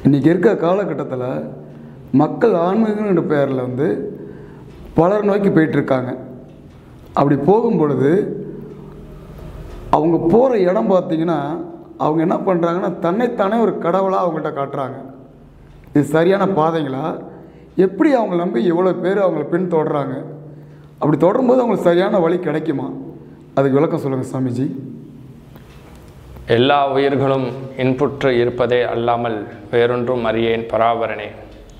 இன்றைக்கி இருக்க காலகட்டத்தில் மக்கள் ஆன்மீகம்ன்ற பேரில் வந்து பலர் நோக்கி போயிட்டுருக்காங்க அப்படி போகும் பொழுது அவங்க போகிற இடம் பார்த்தீங்கன்னா அவங்க என்ன பண்ணுறாங்கன்னா தன்னைத்தானே ஒரு கடவுளாக அவங்கள்ட்ட காட்டுறாங்க இது சரியான பாதைங்களா எப்படி அவங்க நம்பி இவ்வளோ பேர் அவங்கள பின்தொடர்றாங்க அப்படி தொடரும்போது அவங்களுக்கு சரியான வழி கிடைக்குமா அதுக்கு விளக்கம் சொல்லுங்கள் சாமிஜி எல்லா உயிர்களும் இன்புற்று இருப்பதே அல்லாமல் வேறொன்றும் அறியேன் பராபரனே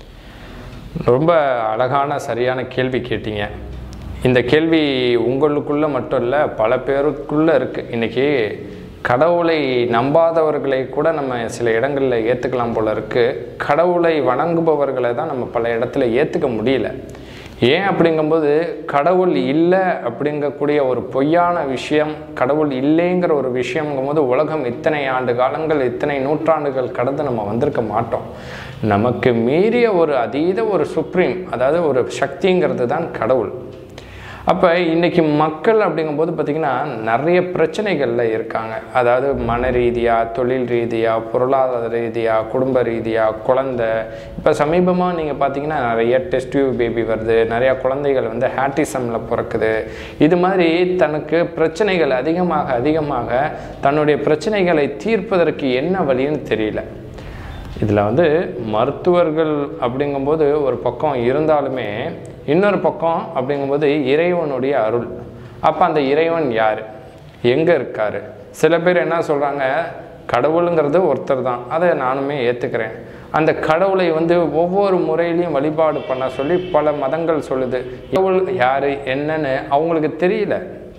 ரொம்ப அழகான சரியான கேள்வி கேட்டீங்க இந்த கேள்வி உங்களுக்குள்ள மட்டும் இல்லை பல பேருக்குள்ள இருக்கு இன்னைக்கு கடவுளை நம்பாதவர்களை கூட நம்ம சில இடங்களில் ஏற்றுக்கலாம் போல இருக்கு கடவுளை வணங்குபவர்களை தான் நம்ம பல இடத்துல ஏற்றுக்க முடியல ஏன் அப்படிங்கும்போது கடவுள் இல்லை அப்படிங்கக்கூடிய ஒரு பொய்யான விஷயம் கடவுள் இல்லைங்கிற ஒரு விஷயங்கும்போது உலகம் இத்தனை ஆண்டு காலங்கள் இத்தனை நூற்றாண்டுகள் கடந்து நம்ம வந்திருக்க மாட்டோம் நமக்கு மீறிய ஒரு அதீத ஒரு சுப்ரீம் அதாவது ஒரு சக்திங்கிறது தான் கடவுள் அப்போ இன்னைக்கு மக்கள் அப்படிங்கும்போது பார்த்திங்கன்னா நிறைய பிரச்சனைகளில் இருக்காங்க அதாவது மன ரீதியாக தொழில் ரீதியாக பொருளாதார ரீதியாக குடும்ப ரீதியாக குழந்தை இப்போ சமீபமாக நீங்கள் பார்த்தீங்கன்னா நிறைய டெஸ்ட் டியூப் பேபி வருது நிறையா குழந்தைகள் வந்து ஹேட்டிசமில் பிறக்குது இது மாதிரி தனக்கு பிரச்சனைகள் அதிகமாக அதிகமாக தன்னுடைய பிரச்சனைகளை தீர்ப்பதற்கு என்ன வழின்னு தெரியல இதில் வந்து மருத்துவர்கள் அப்படிங்கும்போது ஒரு பக்கம் இருந்தாலுமே இன்னொரு பக்கம் அப்படிங்கும்போது இறைவனுடைய அருள் அப்போ அந்த இறைவன் யார் எங்கே இருக்கார் சில பேர் என்ன சொல்கிறாங்க கடவுளுங்கிறது ஒருத்தர் தான் அதை நானுமே ஏற்றுக்கிறேன் அந்த கடவுளை வந்து ஒவ்வொரு முறையிலையும் வழிபாடு பண்ண சொல்லி பல மதங்கள் சொல்லுது கடவுள் யார் என்னன்னு அவங்களுக்கு தெரியல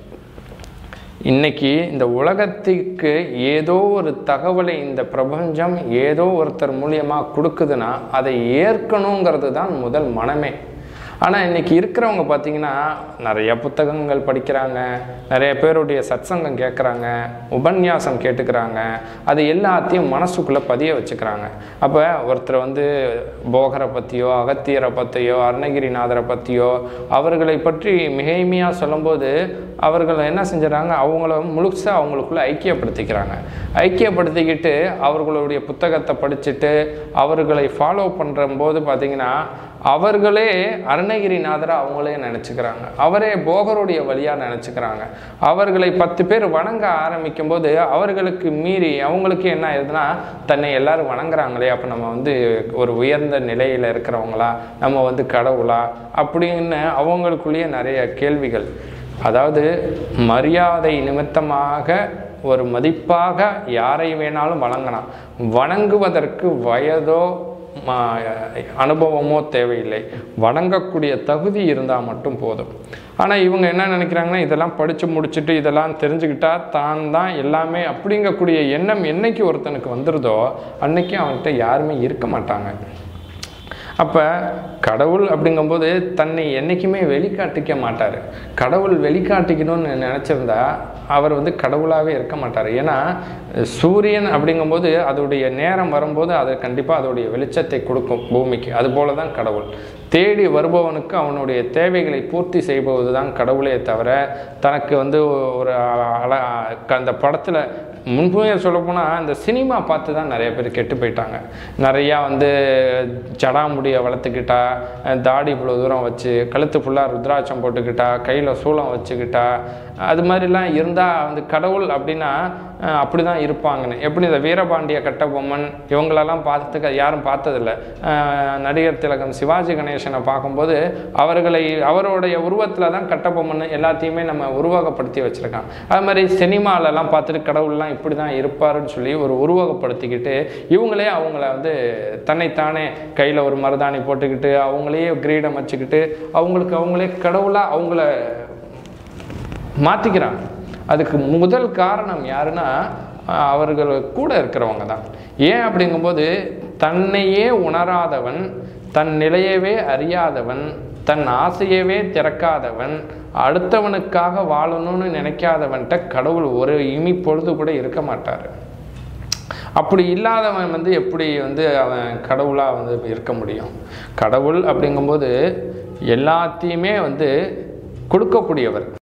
இன்னைக்கு இந்த உலகத்துக்கு ஏதோ ஒரு தகவலை இந்த பிரபஞ்சம் ஏதோ ஒருத்தர் மூலியமாக கொடுக்குதுன்னா அதை ஏற்கணுங்கிறது தான் முதல் மனமே ஆனால் இன்னைக்கு இருக்கிறவங்க பார்த்தீங்கன்னா நிறைய புத்தகங்கள் படிக்கிறாங்க நிறைய பேருடைய சத்சங்கம் கேட்குறாங்க உபன்யாசம் கேட்டுக்கிறாங்க அது எல்லாத்தையும் மனசுக்குள்ளே பதிய வச்சுக்கிறாங்க அப்போ ஒருத்தர் வந்து போகரை பற்றியோ அகத்தியரை பற்றியோ அருணகிரிநாதரை பற்றியோ அவர்களை பற்றி மிகைமையாக சொல்லும்போது அவர்கள் என்ன செஞ்சுறாங்க அவங்கள முழுசாக அவங்களுக்குள்ள ஐக்கியப்படுத்திக்கிறாங்க ஐக்கியப்படுத்திக்கிட்டு அவர்களுடைய புத்தகத்தை படிச்சுட்டு அவர்களை ஃபாலோ பண்ணுற போது பார்த்தீங்கன்னா அவர்களே அருணகிரிநாதரை அவங்களே நினச்சிக்கிறாங்க அவரே போகருடைய வழியாக நினச்சிக்கிறாங்க அவர்களை பத்து பேர் வணங்க ஆரம்பிக்கும் போது அவர்களுக்கு மீறி அவங்களுக்கு என்ன ஆயிடுதுன்னா தன்னை எல்லாரும் வணங்குறாங்களே அப்போ நம்ம வந்து ஒரு உயர்ந்த நிலையில் இருக்கிறவங்களா நம்ம வந்து கடவுளா அப்படின்னு அவங்களுக்குள்ளேயே நிறைய கேள்விகள் அதாவது மரியாதை நிமித்தமாக ஒரு மதிப்பாக யாரை வேணாலும் வணங்கலாம் வணங்குவதற்கு வயதோ ம- அனுபவமோ தேவையில்லை வணங்கக்கூடிய தகுதி இருந்தால் மட்டும் போதும் ஆனால் இவங்க என்ன நினைக்கிறாங்கன்னா இதெல்லாம் படித்து முடிச்சுட்டு இதெல்லாம் தெரிஞ்சுக்கிட்டா தான் தான் எல்லாமே அப்படிங்கக்கூடிய எண்ணம் என்னைக்கு ஒருத்தனுக்கு வந்துடுதோ அன்னைக்கு அவன்கிட்ட யாருமே இருக்க மாட்டாங்க அப்போ கடவுள் அப்படிங்கும்போது தன்னை என்றைக்குமே வெளிக்காட்டிக்க மாட்டார் கடவுள் வெளிக்காட்டிக்கணும்னு நினச்சிருந்தா அவர் வந்து கடவுளாகவே இருக்க மாட்டார் ஏன்னா சூரியன் அப்படிங்கும்போது அதோடைய நேரம் வரும்போது அது கண்டிப்பாக அதோடைய வெளிச்சத்தை கொடுக்கும் பூமிக்கு அதுபோல தான் கடவுள் தேடி வருபவனுக்கு அவனுடைய தேவைகளை பூர்த்தி செய்பவது தான் கடவுளே தவிர தனக்கு வந்து ஒரு அழ அந்த படத்தில் முன்பே சொல்லப்போனால் இந்த சினிமா பார்த்து தான் நிறைய பேர் கெட்டு போயிட்டாங்க நிறையா வந்து ஜடாமுடியை வளர்த்துக்கிட்டா அஹ் தாடி இவ்வளோ தூரம் வச்சு கழுத்து ஃபுல்லாக ருத்ராட்சம் போட்டுக்கிட்டா கையில் சூளம் வச்சுக்கிட்டா அது மாதிரிலாம் இருந்தால் வந்து கடவுள் அப்படின்னா அஹ் அப்படி தான் இருப்பாங்கன்னு எப்படி இந்த வீரபாண்டிய கட்டபொம்மன் இவங்களெல்லாம் பார்த்துக்க யாரும் பார்த்ததில்ல அஹ் நடிகர் திலகம் சிவாஜி கணேசனை பார்க்கும்போது அவர்களை அவருடைய உருவத்தில் தான் கட்டபொம்மன் எல்லாத்தையுமே நம்ம உருவகப்படுத்தி வச்சுருக்கான் அது மாதிரி சினிமாலெல்லாம் பார்த்துட்டு கடவுள்லாம் இப்படி தான் இருப்பாருன்னு சொல்லி ஒரு உருவகப்படுத்திக்கிட்டு இவங்களே அவங்கள வந்து தன்னைத்தானே கையில் ஒரு மருதாணி போட்டுக்கிட்டு அவங்களே கிரீடம் வச்சுக்கிட்டு அவங்களுக்கு அவங்களே கடவுளாக அவங்கள மாற்றிக்கிறாங்க அதுக்கு முதல் காரணம் யாருன்னா அஹ் அவர்கள் கூட இருக்கிறவங்க தான் ஏன் அப்படிங்கும்போது தன்னையே உணராதவன் தன் நிலையவே அறியாதவன் தன் ஆசையவே திறக்காதவன் அடுத்தவனுக்காக வாழணும்னு நினைக்காதவன்கிட்ட கடவுள் ஒரு இமி பொழுது கூட இருக்க மாட்டார் அப்படி இல்லாதவன் வந்து எப்படி வந்து அவன் கடவுளாக வந்து இருக்க முடியும் கடவுள் அப்படிங்கும்போது எல்லாத்தையுமே வந்து கொடுக்கக்கூடியவர்